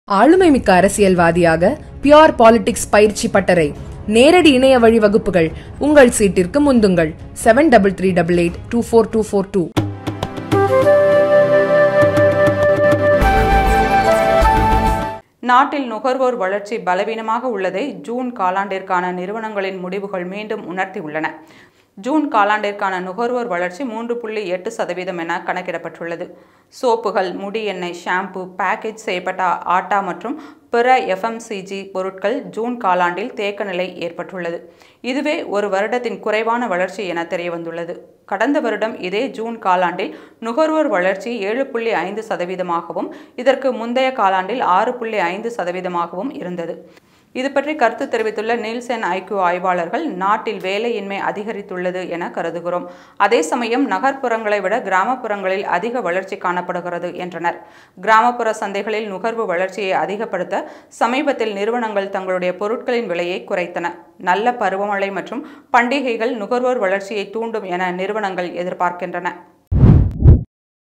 ஆளுமை மிக்க அரசியல்வாதியாக பியோர் பாலிடிக்ஸ் பயிற்சி பட்டறை நேரடி இணைய வழி வகுப்புகள் உங்கள் சீட்டிற்கு முந்துங்கள் seven double three double eight two four two four two நாட்டில் நுகர்வோர் வளர்ச்சி பலவீனமாக உள்ளதை ஜூன் காலாண்டிற்கான நிறுவனங்களின் முடிவுகள் மீண்டும் உணர்த்தியுள்ளன ஜூன் காலாண்டிற்கான நுகர்வோர் வளர்ச்சி மூன்று புள்ளி எட்டு சதவீதம் என கணக்கிடப்பட்டுள்ளது சோப்புகள் முடி எண்ணெய் ஷாம்பு பேக்கேஜ் செய்யப்பட்ட ஆட்டா மற்றும் பிற எஃப்எம்சிஜி பொருட்கள் ஜூன் காலாண்டில் தேக்க நிலை ஏற்பட்டுள்ளது இதுவே ஒரு வருடத்தின் குறைவான வளர்ச்சி என தெரியவந்துள்ளது கடந்த வருடம் இதே ஜூன் காலாண்டில் நுகர்வோர் வளர்ச்சி ஏழு புள்ளி ஐந்து சதவீதமாகவும் இதற்கு முந்தைய காலாண்டில் ஆறு புள்ளி ஐந்து சதவீதமாகவும் இருந்தது இது பற்றி கருத்து தெரிவித்துள்ள நீல்சென் ஐக்யூ ஆய்வாளர்கள் நாட்டில் வேலையின்மை அதிகரித்துள்ளது என கருதுகிறோம் அதே சமயம் நகர்ப்புறங்களை விட கிராமப்புறங்களில் அதிக வளர்ச்சி காணப்படுகிறது என்றனர் கிராமப்புற சந்தைகளில் நுகர்வு வளர்ச்சியை அதிகப்படுத்த சமீபத்தில் நிறுவனங்கள் தங்களுடைய பொருட்களின் விலையை குறைத்தன நல்ல பருவமழை மற்றும் பண்டிகைகள் நுகர்வோர் வளர்ச்சியை தூண்டும் என நிறுவனங்கள் எதிர்பார்க்கின்றன